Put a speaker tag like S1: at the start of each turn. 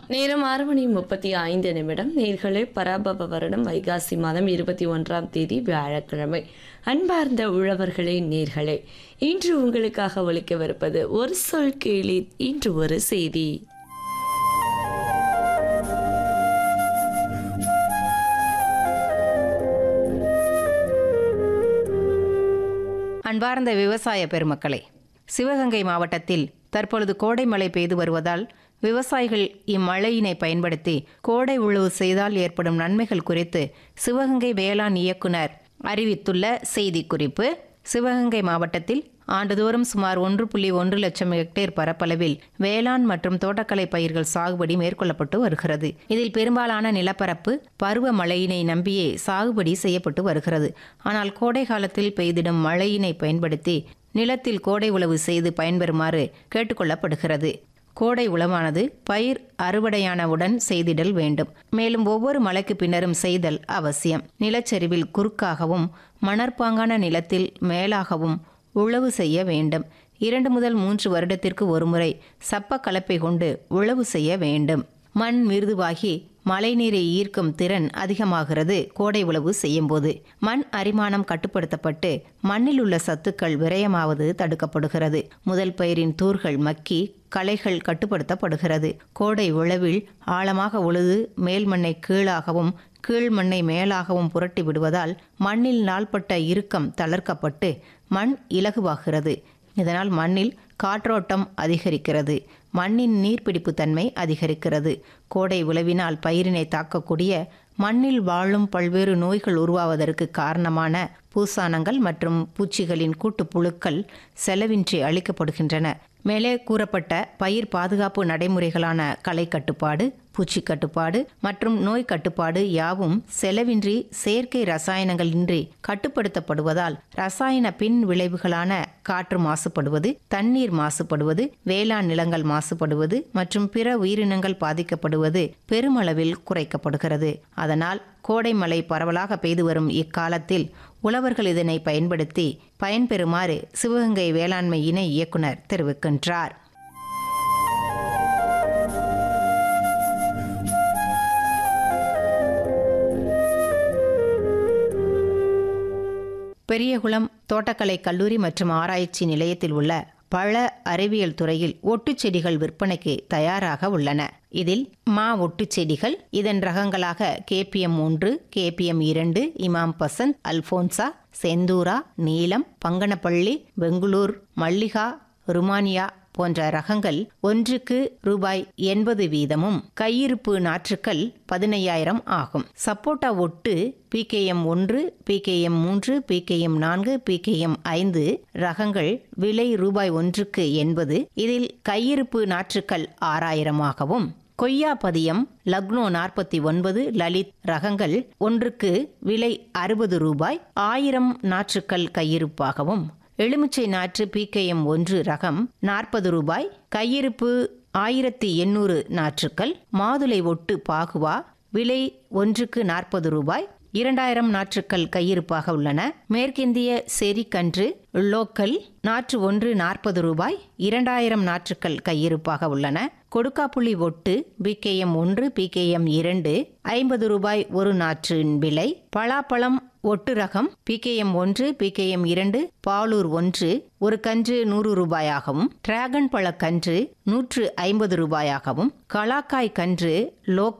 S1: நேரம் ஆறு மணி முப்பத்தி ஐந்து நிமிடம் நேர்களே பராபவ வருடம் வைகாசி மாதம் இருபத்தி ஒன்றாம் தேதி வியாழக்கிழமை அன்பார்ந்த உழவர்களே நேர்களே இன்று உங்களுக்காக ஒலிக்கவிருப்பது ஒரு சொல் கேளி இன்று ஒரு செய்தி
S2: அன்பார்ந்த விவசாய பெருமக்களே சிவகங்கை மாவட்டத்தில் தற்பொழுது கோடை மழை பெய்து வருவதால் விவசாயிகள் இம்மழையினை பயன்படுத்தி கோடை உழவு செய்தால் ஏற்படும் நன்மைகள் குறித்து சிவகங்கை வேளாண் இயக்குனர் அறிவித்துள்ள செய்திக்குறிப்பு சிவகங்கை மாவட்டத்தில் ஆண்டுதோறும் சுமார் ஒன்று புள்ளி ஒன்று லட்சம் ஹெக்டேர் பரப்பளவில் வேளாண் மற்றும் தோட்டக்கலை பயிர்கள் சாகுபடி மேற்கொள்ளப்பட்டு வருகிறது இதில் பெரும்பாலான நிலப்பரப்பு பருவ மழையினை நம்பியே சாகுபடி செய்யப்பட்டு வருகிறது ஆனால் கோடை காலத்தில் பெய்திடும் மழையினை பயன்படுத்தி நிலத்தில் கோடை உழவு செய்து பயன்பெறுமாறு கேட்டுக்கொள்ளப்படுகிறது கோடை உளவானது பயிர் அறுவடையானவுடன் செய்திடல் வேண்டும் மேலும் ஒவ்வொரு மழைக்கு பின்னரும் செய்தல் அவசியம் நிலச்சரிவில் குறுக்காகவும் மணற்பாங்கான நிலத்தில் மேலாகவும் உழவு செய்ய வேண்டும் இரண்டு முதல் மூன்று வருடத்திற்கு ஒருமுறை சப்ப கலப்பை கொண்டு உழவு செய்ய வேண்டும் மண் மிருதுவாகி மழைநீரை ஈர்க்கும் திறன் அதிகமாகிறது கோடை உழவு செய்யும்போது மண் அரிமானம் கட்டுப்படுத்தப்பட்டு மண்ணில் உள்ள சத்துக்கள் விரயமாவது தடுக்கப்படுகிறது முதல் பயிரின் தூர்கள் மக்கி களைகள் கட்டுப்படுத்தப்படுகிறது கோடை உழவில் ஆழமாக உழுது மேல் மண்ணை கீழாகவும் கீழ் மண்ணை மேலாகவும் புரட்டி விடுவதால் மண்ணில் நாள்பட்ட இறுக்கம் தளர்க்கப்பட்டு மண் இலகுவாகிறது இதனால் மண்ணில் காற்றோட்டம் அதிகரிக்கிறது மண்ணின் நீர்பிடிப்பு தன்மை அதிகரிக்கிறது கோடை உழவினால் பயிரினை தாக்கக்கூடிய மண்ணில் வாழும் பல்வேறு நோய்கள் உருவாவதற்கு காரணமான பூசானங்கள் மற்றும் பூச்சிகளின் கூட்டுப்புழுக்கள் செலவின்றி அளிக்கப்படுகின்றன மேலே கூறப்பட்ட பயிர் பாதுகாப்பு நடைமுறைகளான களை கட்டுப்பாடு பூச்சி கட்டுப்பாடு மற்றும் நோய் கட்டுப்பாடு யாவும் செலவின்றி செயற்கை ரசாயனங்களின்றி கட்டுப்படுத்தப்படுவதால் ரசாயன பின் விளைவுகளான காற்று மாசுபடுவது தண்ணீர் மாசுபடுவது வேளாண் நிலங்கள் மாசுபடுவது மற்றும் பிற உயிரினங்கள் பாதிக்கப்படுவது பெருமளவில் குறைக்கப்படுகிறது அதனால் கோடை மழை பரவலாக பெய்து வரும் இக்காலத்தில் உழவர்கள் இதனை பயன்படுத்தி பயன்பெறுமாறு சிவகங்கை வேளாண்மை இணை இயக்குனர் தெரிவிக்கின்றார் பெரியகுளம் தோட்டக்கலை கல்லூரி மற்றும் ஆராய்ச்சி நிலையத்தில் உள்ள பழ அறிவியல் துறையில் ஒட்டுச் செடிகள் விற்பனைக்கு தயாராக உள்ளன இதில் மா ஒட்டுச் செடிகள் இதன் ரகங்களாக கேபிஎம் ஒன்று கேபிஎம் இரண்டு இமாம் பசந்த் அல்போன்சா செந்தூரா நீலம் பங்கனப்பள்ளி பெங்களூர் மல்லிகா ருமானியா போன்ற ரகங்கள் ஒன்றுக்கு ரூபாய் எண்பது வீதமும் கையிருப்பு நாற்றுக்கள் பதினையாயிரம் ஆகும் சப்போட்டா ஒட்டு பிகேஎம் ஒன்று பிகேஎம் மூன்று பிகேஎம் நான்கு பிகேஎம் ஐந்து ரகங்கள் விலை ரூபாய் ஒன்றுக்கு எண்பது இதில் கையிருப்பு நாற்றுக்கள் ஆறாயிரமாகவும் கொய்யா பதியம் லக்னோ நாற்பத்தி ஒன்பது லலித் ரகங்கள் ஒன்றுக்கு விலை அறுபது ரூபாய் ஆயிரம் நாற்றுக்கள் கையிருப்பாகவும் எலுமிச்சை நாற்று பிகேஎம் ஒன்று ரகம் நாற்பது ரூபாய் கையிருப்பு ஆயிரத்தி எண்ணூறு நாற்றுக்கள் மாதுளை ஒட்டு பாகுவா விலை ஒன்றுக்கு நாற்பது ரூபாய் இரண்டாயிரம் நாற்றுக்கள் கையிருப்பாக உள்ளன மேற்கிந்திய செரிக்கன்று லோக்கல் நாற்று ஒன்று நாற்பது ரூபாய் இரண்டாயிரம் நாற்றுக்கள் கையிருப்பாக உள்ளன கொடுக்காப்புளி ஒட்டு பிகேஎம் ஒன்று பிகேஎம் இரண்டு ஐம்பது ரூபாய் ஒரு நாற்றின் விலை பலாப்பழம் ஒட்டு ரகம் பிகேஎம் ஒன்று பிகேஎம் இரண்டு பாலூர் ஒன்று ஒரு கன்று நூறு ரூபாயாகவும் டிராகன் பழ கன்று நூற்று ஐம்பது ரூபாயாகவும் கலாக்காய் கன்று லோக்